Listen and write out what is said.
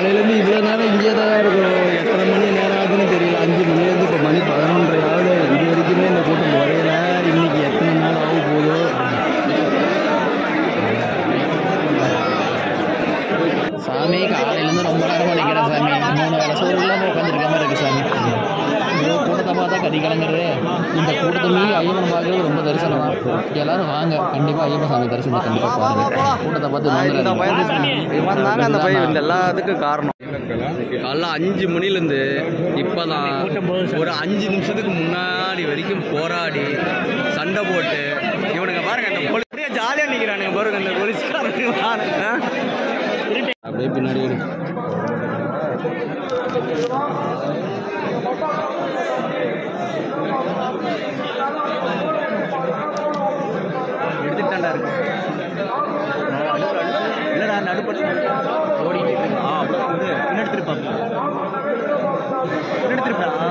காலையிலேருந்து இவ்வளோ நேரம் இங்கே தான் இருக்கிறோம் எத்தனை மணி நேரம் ஆகுதுன்னு தெரியல அஞ்சு மணிலேருந்து இப்போ மணி பதினொன்றரை ஆகுது இது வரைக்குமே இந்த கூட்டம் குறையல இன்னைக்கு எத்தனை நாள் ஆக போதோ சாமி காலையிலேருந்து ரொம்ப நேரமாக நிற்கிறேன் சாமி மூணு வேலை சோறு இல்லாமல் உட்காந்துருக்க மாதிரி இருக்கு சாமி இவ்வளோ கூட்டத்தை பார்த்தா கடி கலங்குறது இந்த கூட்டத்தை மீறி ஐயப்பன் பார்க்கறது ரொம்ப தரிசனம் எல்லாரும் வாங்க கண்டிப்பாக ஐயப்பன் சாமி தரிசனம் கண்டிப்பாக பாருங்க கூட்டத்தை பார்த்து இந்த பையன் நோந்துடாதீங்க. இவன் தாங்க அந்த பையன் இந்த எல்லாத்துக்கும் காரணம் காலைல அஞ்சு மணிலேருந்து இப்போ தான் ஒரு அஞ்சு நிமிஷத்துக்கு முன்னாடி வரைக்கும் போராடி சண்டை போட்டு இவனுங்க பாருங்க இந்த போலீஸ் அப்படியே ஜாலியாக நிற்கிறானுங்க பாருங்க இந்த போலீஸ்காரங்க பாருங்க. அப்படியே பின்னாடி எடு. எடுத்துட்டாண்டா இருக்கு இல்லைடா நடுப்பட்டு ஓடிட்டு இருக்கு ஆ அப்படியே பின்னாடி திருப்பா பின்னாடி திருப்பா